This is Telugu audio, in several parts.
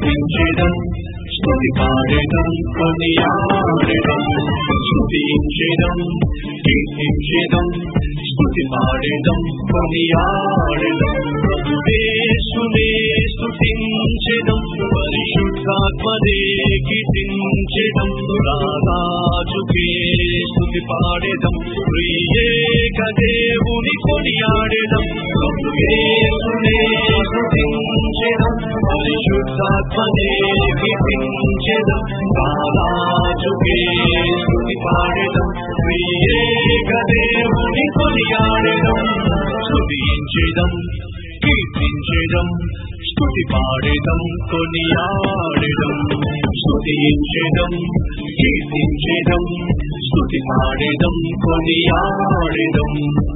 కీర్తించేదం స్తుతి పాడేదం కొనియాడేదం స్తుతించేదం కీర్తించేదం స్తుతి పాడేదం కొనియాడేదం యేసునే స్తుతించేదం పరిశుద్ధాత్మనే కీర్తించేదం రాజుకే స్తుతి పాడేదం ప్రియేక దేవుని కొనియాడేదం యేసునే స్తుతించేదం పరిశుద్ధాత్మనే కీర్తించేదం రాజుకే స్తుతి పాడేదం ప్రియేక దేవుని కొనియాడేదం స్తుతించేదం కీర్తించేదం స్తుతి పాడేదం కొనియాడేదం స్తుతించేదం కీర్తించేదం స్తుతి పాడేదం కొనియాడేదం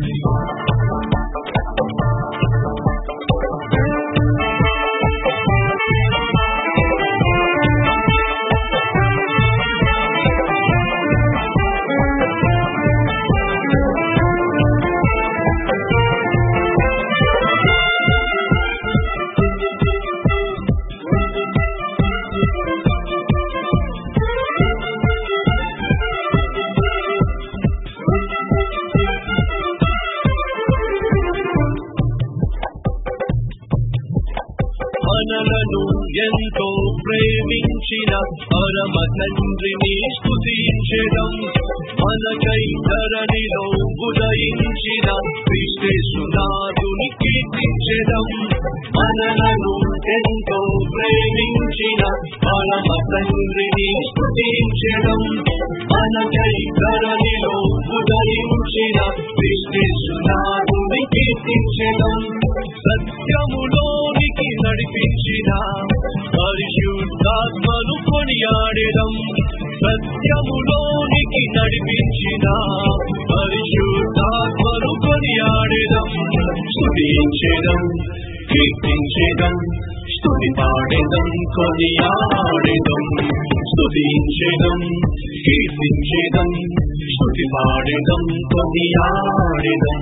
మనలను ఎంతో ప్రేమించిన పరమ తండ్రిని స్తుతించడం మనకై ధరణిలో ఉదయించిన క్రీస్తేసునాథుని కీర్తించడం మనలను ఎంతో ప్రేమించిన పరమ తండ్రిని స్తుతించడం మనకై ధరణిలో ఉదయించిన క్రీస్తేసునాథుని కీర్తించడం సత్యములోనికి నడిపించిన పరిశుద్ధాత్మను కొనియాడడం సత్యములోనికి నడిపించిన పరిశుద్ధాత్మను కొనియాడడం స్తుతించడం కీర్తించడం స్తుతి పాడేదం కొనియాడేదం స్తుతించడం కీర్తించడం స్తుతి పాడేదం కొనియాడేదం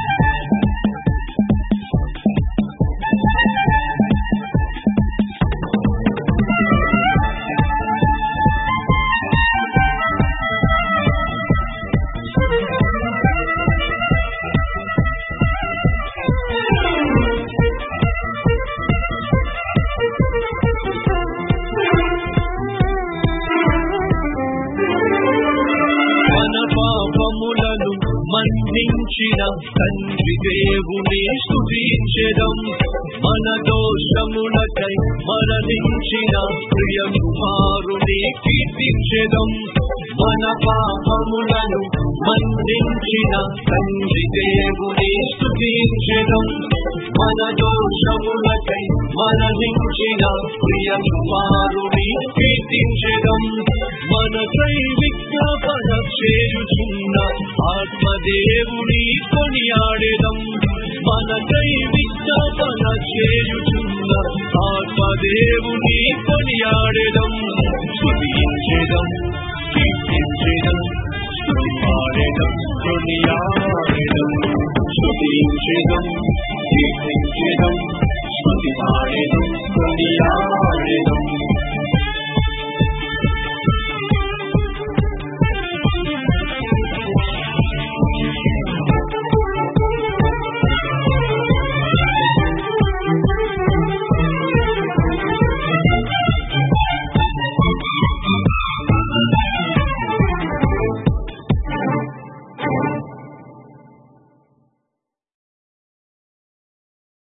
మన పాపములను మన్నించిన తండ్రి దేవుని స్తుతించడం మన దోషములకై మరణించిన ప్రియ కుమారుని కీర్తించడం మన పాపములను మన్నించిన తండ్రి దేవుని స్తుతించడం మన దోషములకై మరణించిన ప్రియ కుమారుని కీర్తించడం మనకై విజ్ఞాపన చేయుచున్న ఆత్మదేవుని కొనియాడేదం మనకై విజ్ఞాపన చేయుచున్న ఆత్మదేవుని కొనియాడేదం స్తుతించేదం కీర్తించేదం స్తుతి పాడేదం కొనియాడేదం స్తుతించేదం